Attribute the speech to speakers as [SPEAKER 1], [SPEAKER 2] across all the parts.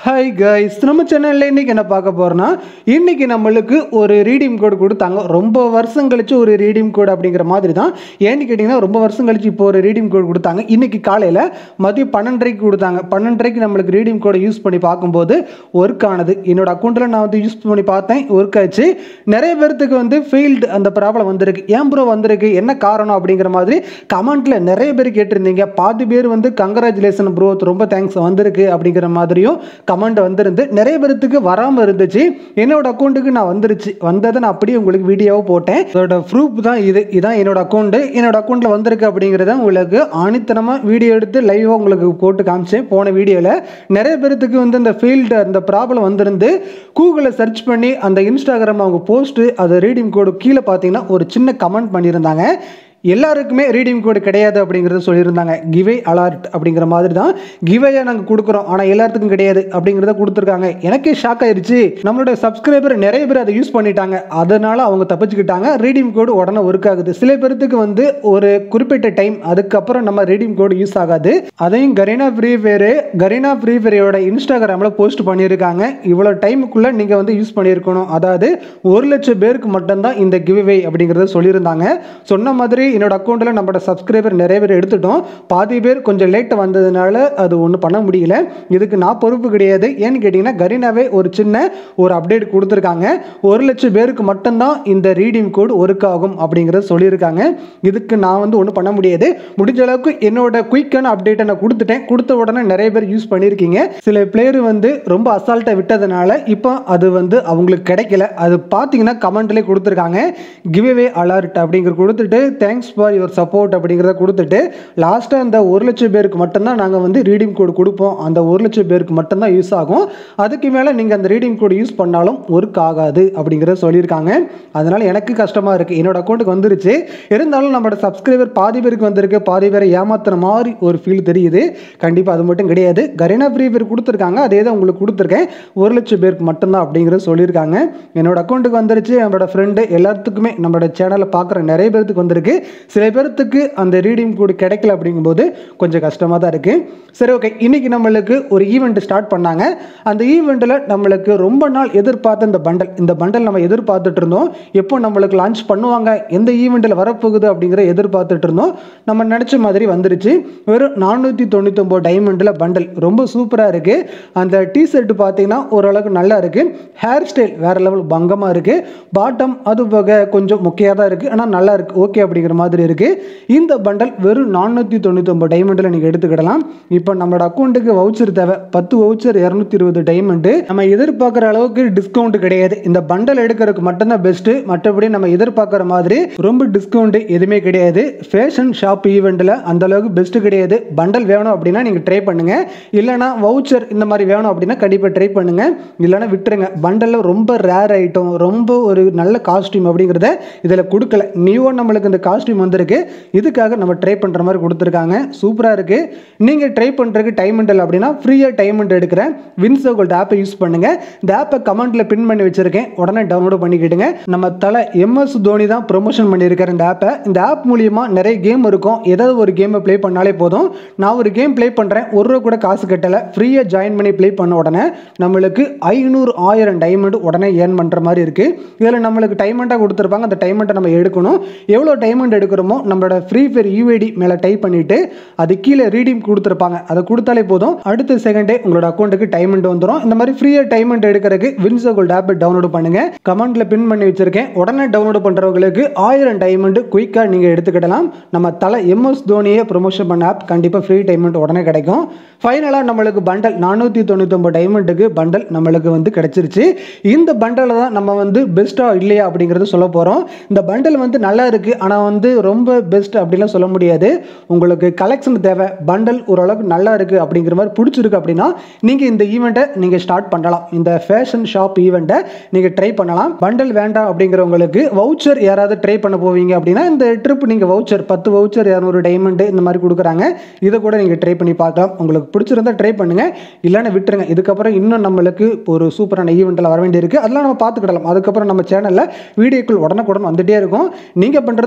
[SPEAKER 1] hi guys நம்ம சேனலில் இன்றைக்கி என்ன பார்க்க போகிறோன்னா இன்றைக்கி நம்மளுக்கு ஒரு ரீடிம் கோடு கொடுத்தாங்க ரொம்ப வருஷம் கழிச்சு ஒரு ரீடிம் கோடு அப்படிங்கிற மாதிரி தான் ஏன்னு கேட்டிங்கன்னா ரொம்ப வருஷம் கழிச்சு இப்போ ஒரு ரீடிம் கோடு கொடுத்தாங்க இன்றைக்கி காலையில் மதியம் பன்னெண்டரைக்கு கொடுத்தாங்க பன்னெண்டரைக்கு நம்மளுக்கு ரீடிம் கோடை யூஸ் பண்ணி பார்க்கும்போது ஒர்க் ஆனது என்னோட அக்கௌண்ட்டில் நான் வந்து யூஸ் பண்ணி பார்த்தேன் ஒர்க் ஆச்சு நிறைய பேர்த்துக்கு வந்து ஃபெயில்டு அந்த ப்ராப்ளம் வந்திருக்கு ஏன் ப்ரோ வந்திருக்கு என்ன காரணம் அப்படிங்கிற மாதிரி கமெண்ட்டில் நிறைய பேர் கேட்டிருந்தீங்க பாதி பேர் வந்து கங்க்ராச்சுலேஷன் ப்ரோ ரொம்ப தேங்க்ஸ் வந்திருக்கு அப்படிங்கிற மாதிரியும் கமெண்ட் வந்திருந்து நிறைய பேர்த்துக்கு வராமல் இருந்துச்சு என்னோட அக்கௌண்ட்டுக்கு நான் வந்துருச்சு வந்ததை நான் அப்படியே உங்களுக்கு வீடியோவை போட்டேன் அதோட ப்ரூஃப் தான் இது இதான் என்னோட அக்கௌண்ட்டு என்னோட அக்கௌண்ட்டில் வந்திருக்கு அப்படிங்கிறத உங்களுக்கு ஆணித்தனமாக வீடியோ எடுத்து லைவாக உங்களுக்கு போட்டு காமிச்சேன் போன வீடியோவில் நிறைய பேர்த்துக்கு வந்து இந்த ஃபீல்டு அந்த ப்ராப்ளம் வந்திருந்து கூகுளில் சர்ச் பண்ணி அந்த இன்ஸ்டாகிராம் அவங்க போஸ்ட்டு அது ரீடிங் கோடு கீழே பார்த்தீங்கன்னா ஒரு சின்ன கமெண்ட் பண்ணியிருந்தாங்க எல்லாருக்குமே ரீடிங் கோடு கிடையாது அப்படிங்கிறத சொல்லியிருந்தாங்க கிவே அலர்ட் அப்படிங்கிற மாதிரி தான் கிவேயை நாங்கள் கொடுக்குறோம் ஆனால் எல்லாத்துக்கும் கிடையாது அப்படிங்கிறத கொடுத்துருக்காங்க எனக்கே ஷாக் ஆயிருச்சு நம்மளுடைய சப்ஸ்கிரைபர் நிறைய பேர் அதை யூஸ் பண்ணிட்டாங்க அதனால அவங்க தப்பிச்சுக்கிட்டாங்க ரீடிங் கோடு உடனே ஒர்க் ஆகுது சில பேர்த்துக்கு வந்து ஒரு குறிப்பிட்ட டைம் அதுக்கப்புறம் நம்ம ரீடிங் கோடு யூஸ் ஆகாது அதையும் Kareena free fire Kareena free ஃபயரோட இன்ஸ்டாகிராமில் போஸ்ட் பண்ணியிருக்காங்க இவ்வளோ டைமுக்குள்ளே நீங்கள் வந்து யூஸ் பண்ணியிருக்கணும் அதாவது ஒரு லட்சம் பேருக்கு மட்டும்தான் இந்த கிவ்வே அப்படிங்கிறத சொல்லியிருந்தாங்க சொன்ன மாதிரி என்னோட அக்கௌண்ட்டில் நம்மளோட சப்ஸ்கிரைபர் நிறைய பேர் எடுத்துட்டோம் பாதி பேர் கொஞ்சம் லேட்டாக வந்ததுனால அது ஒன்றும் பண்ண முடியல இதுக்கு நான் பொறுப்பு கிடையாது ஏன்னு கேட்டிங்கன்னா கரீனாவே ஒரு சின்ன ஒரு அப்டேட் கொடுத்துருக்காங்க ஒரு லட்சம் பேருக்கு மட்டும்தான் இந்த ரீடிங் கோடு ஒர்க் ஆகும் அப்படிங்கிறத சொல்லியிருக்காங்க இதுக்கு நான் வந்து ஒன்றும் பண்ண முடியாது முடிஞ்ச அளவுக்கு என்னோட குயிக்கான அப்டேட்டை நான் கொடுத்துட்டேன் கொடுத்த உடனே நிறைய பேர் யூஸ் பண்ணியிருக்கீங்க சில பிளேயர் வந்து ரொம்ப அசால்ட்டாக விட்டதுனால இப்போ அது வந்து அவங்களுக்கு கிடைக்கல அது பார்த்தீங்கன்னா கமெண்ட்லேயே கொடுத்துருக்காங்க கிவ்வே அலர்ட் அப்படிங்கிற கொடுத்துட்டு தேங்க்ஸ் ஃபார் யுவர் சப்போர்ட் அப்படிங்கிறத கொடுத்துட்டு லாஸ்ட்டாக அந்த ஒரு லட்சம் பேருக்கு மட்டும்தான் நாங்கள் வந்து ரீடிங் கோடு கொடுப்போம் அந்த ஒரு லட்சம் பேருக்கு மட்டும்தான் யூஸ் ஆகும் அதுக்கு மேலே நீங்கள் அந்த ரீடிங் கோடு யூஸ் பண்ணாலும் ஒர்க் ஆகாது அப்படிங்கிறத சொல்லியிருக்காங்க அதனால் எனக்கு கஷ்டமாக இருக்குது என்னோட அக்கௌண்ட்டுக்கு வந்துருச்சு இருந்தாலும் நம்மளோட சப்ஸ்கிரைபர் பாதி பேருக்கு வந்திருக்கு பாதி பேரை ஏமாத்துற மாதிரி ஒரு ஃபீல் தெரியுது கண்டிப்பாக அது மட்டும் கிடையாது கரீனா ஃப்ரீ பேர் கொடுத்துருக்காங்க அதே தான் உங்களுக்கு கொடுத்துருக்கேன் ஒரு லட்சம் பேருக்கு மட்டும்தான் அப்படிங்கிறத சொல்லியிருக்காங்க என்னோட அக்கௌண்ட்டுக்கு வந்துருச்சு நம்மளோட ஃப்ரெண்டு எல்லாத்துக்குமே நம்மளோட சேனலை பார்க்குற நிறைய பேருக்கு வந்திருக்கு சில பேர்த்துக்கு அந்த ரீடிங் கோடு கிடைக்கல அப்படிங்கும்போது கொஞ்சம் கஷ்டமாக தான் இருக்குது சரி ஓகே இன்றைக்கி நம்மளுக்கு ஒரு ஈவெண்ட் ஸ்டார்ட் பண்ணாங்க அந்த ஈவெண்ட்டில் நம்மளுக்கு ரொம்ப நாள் எதிர்பார்த்த இந்த பண்டல் இந்த பண்டல் நம்ம எதிர்பார்த்துட்டு இருந்தோம் எப்போ நம்மளுக்கு லான்ச் பண்ணுவாங்க எந்த ஈவெண்ட்டில் வரப்போகுது அப்படிங்கிற எதிர்பார்த்துட்டு இருந்தோம் நம்ம நினச்ச மாதிரி வந்துருச்சு வெறும் நானூற்றி தொண்ணூத்தொம்பது டைமண்டில் பண்டல் ரொம்ப சூப்பராக இருக்குது அந்த டிஷர்ட் பார்த்தீங்கன்னா ஓரளவுக்கு நல்லா இருக்குது ஹேர் ஸ்டைல் வேறு லெவல் பங்கமாக இருக்குது பாட்டம் அது போக கொஞ்சம் முக்கியாக தான் இருக்குது ஆனால் நல்லா இருக்குது ஓகே அப்படிங்கிற மாதிரி இருக்குது இந்த பண்டல் வெறும் நானூற்றி தொண்ணூத்தொம்பது டைமண்டில் நீங்கள் எடுத்துக்கிடலாம் இப்போ நம்மளோட அக்கௌண்ட்டுக்கு வவுச்சர் தேவை பத்து வவுச்சர் இரநூத்தி இருபது டைமண்டு நம்ம எதிர்பார்க்குற அளவுக்கு டிஸ்கவுண்ட் கிடையாது இந்த பண்டல் எடுக்கிறதுக்கு மட்டும்தான் பெஸ்ட்டு மற்றபடி நம்ம எதிர்பார்க்குற மாதிரி ரொம்ப டிஸ்கவுண்ட் எதுவுமே கிடையாது ஃபேஷன் ஷாப் ஈவெண்ட்டில் அந்த அளவுக்கு பெஸ்ட்டு கிடையாது பண்டல் வேணும் அப்படின்னா நீங்கள் ட்ரை பண்ணுங்கள் இல்லைனா வவுச்சர் இந்த மாதிரி வேணும் அப்படின்னா கண்டிப்பாக ட்ரை பண்ணுங்கள் இல்லைனா விட்டுருங்க பண்டலில் ரொம்ப ரேர் ஐட்டம் ரொம்ப ஒரு நல்ல காஸ்டியூம் அப்படிங்கிறத இதில் கொடுக்கல நியூவாக நம்மளுக்கு இந்த காஸ்டியூம் வந்திருக்கு இதுக்காக நம்ம ட்ரை பண்ணுற மாதிரி கொடுத்துருக்காங்க சூப்பராக இருக்குது நீங்கள் ட்ரை பண்ணுறதுக்கு டைம் இல்லை அப்படின்னா ஃப்ரீயாக டைம் எடுக்கிறேன் வின்சோ கோல்ட் ஆப்பை யூஸ் பண்ணுங்கள் இந்த ஆப்பை கமெண்ட்டில் பின் பண்ணி வச்சுருக்கேன் உடனே டவுன்லோட் பண்ணிக்கிட்டுங்க நம்ம தலை எம்எஸ் தோனி தான் ப்ரொமோஷன் பண்ணியிருக்காரு இந்த ஆப்பை இந்த ஆப் மூலியமாக நிறைய கேம் இருக்கும் ஏதாவது ஒரு கேமை ப்ளே பண்ணாலே போதும் நான் ஒரு கேம் ப்ளே பண்ணுறேன் ஒரு ரூபா கூட காசு கட்டலை ஃப்ரீயாக ஜாயின் பண்ணி ப்ளே பண்ண உடனே நம்மளுக்கு ஐநூறு ஆயிரம் டைமண்ட் உடனே ஏர்ன் பண்ணுற மாதிரி இருக்குது இதில் நம்மளுக்கு டைமண்டாக கொடுத்துருப்பாங்க அந்த டைமண்ட்டை நம்ம எடுக்கணும் எவ்வளோ டைமண்ட் எடுக்கிறோமோ நம்மளோட ஃப்ரீ ஃபயர் யூஐடி மேலே டைப் பண்ணிவிட்டு அது கீழே ரீடீம் கொடுத்துருப்பாங்க அதை கொடுத்தாலே போதும் அடுத்த செகண்டே உங்களோட அக்கௌண்ட்டுக்கு டைமண்ட் வந்துடும் இந்த மாதிரி ஃப்ரீயாக டைமண்ட் எடுக்கிறதுக்கு வின்சோ கோல்ட் ஆப்பை டவுன்லோட் பண்ணுங்கள் கமெண்ட்டில் பின் பண்ணி வச்சிருக்கேன் உடனே டவுன்லோட் பண்ணுறவங்களுக்கு ஆயிரம் டைமண்ட் குயிக்காக நீங்கள் எடுத்துக்கிடலாம் நம்ம தலை எம்எஸ் தோனியை ப்ரொமோஷன் பண்ண ஆப் கண்டிப்பாக ஃப்ரீ டைமண்ட் உடனே கிடைக்கும் ஃபைனலாக நம்மளுக்கு பண்டல் நானூற்றி தொண்ணூத்தொம்பது டைமண்டுக்கு பண்டல் நம்மளுக்கு வந்து கிடைச்சிருச்சு இந்த பண்டலை தான் நம்ம வந்து பெஸ்ட்டாக இல்லையா அப்படிங்கிறது சொல்ல போகிறோம் இந்த பண்டல் வந்து நல்லா இருக்குது ஆனால் வந்து ரொம்ப பெஸ்ட் அப்படிலாம் சொல்ல முடியாது உங்களுக்கு கலெக்ஷன் தேவை பண்டல் ஓரளவுக்கு நல்லா இருக்குது அப்படிங்கிற மாதிரி பிடிச்சிருக்கு அப்படின்னா நீங்கள் இந்த ஈவெண்ட்டை நீங்கள் ஸ்டார்ட் பண்ணலாம் இந்த ஃபேஷன் ஷாப் ஈவெண்ட்டை நீங்கள் ட்ரை பண்ணலாம் பண்டல் வேண்டாம் அப்படிங்கிறவங்களுக்கு வவுச்சர் யாராவது ட்ரை பண்ண போவீங்க அப்படின்னா இந்த ட்ரிப் நீங்கள் வவுச்சர் பத்து வவுச்சர் இரநூறு டைமண்டு இந்த மாதிரி கொடுக்குறாங்க இதை கூட நீங்கள் ட்ரை பண்ணி பார்க்கலாம் உங்களுக்கு பிடிச்சிருந்தா ட்ரை பண்ணுங்கள் இல்லைன்னா விட்டுருங்க இதுக்கப்புறம் இன்னும் நம்மளுக்கு ஒரு சூப்பரான ஈவெண்ட்டில் வர வேண்டியிருக்கு அதெல்லாம் நம்ம பார்த்துக்கிடலாம் அதுக்கப்புறம் நம்ம சேனலில் வீடியோக்கள் உடனுக்குடன் வந்துகிட்டே இருக்கும் நீங்கள் பண்ணுறது நம்ம சேனலை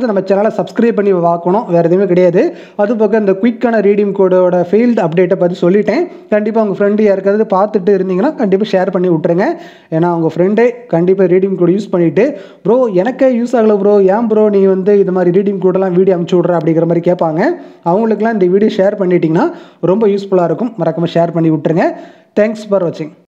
[SPEAKER 1] சேனலை சப்ஸ்கிரைப் பண்ணி பார்க்கணும் வேறு எதுவுமே கிடையாது அது பக்கம் இந்த குயிக்கான ரீடிங் கோடோட ஃபெயில்டு அப்டேட்டை பற்றி சொல்லிட்டேன் கண்டிப்பாக உங்கள் ஃப்ரெண்டு யாருக்காவது பார்த்துட்டு இருந்தீங்கன்னா கண்டிப்பாக ஷேர் பண்ணி விட்ருங்க ஏன்னா உங்கள் ஃப்ரெண்டே கண்டிப்பாக ரீடிங் கோட் யூஸ் பண்ணிவிட்டு ப்ரோ எனக்கே யூஸ் ஆகலை ப்ரோ ஏன் ப்ரோ நீ வந்து இது மாதிரி ரீடிங் கோடெல்லாம் வீடியோ அமுச்சு விட்ற அப்படிங்கிற மாதிரி கேட்பாங்க அவங்களுக்குலாம் இந்த வீடியோ ஷேர் பண்ணிட்டீங்கன்னா ரொம்ப யூஸ்ஃபுல்லாக இருக்கும் மறக்காமல் ஷேர் பண்ணி விட்ருங்க தேங்க்ஸ் ஃபார் வாட்சிங்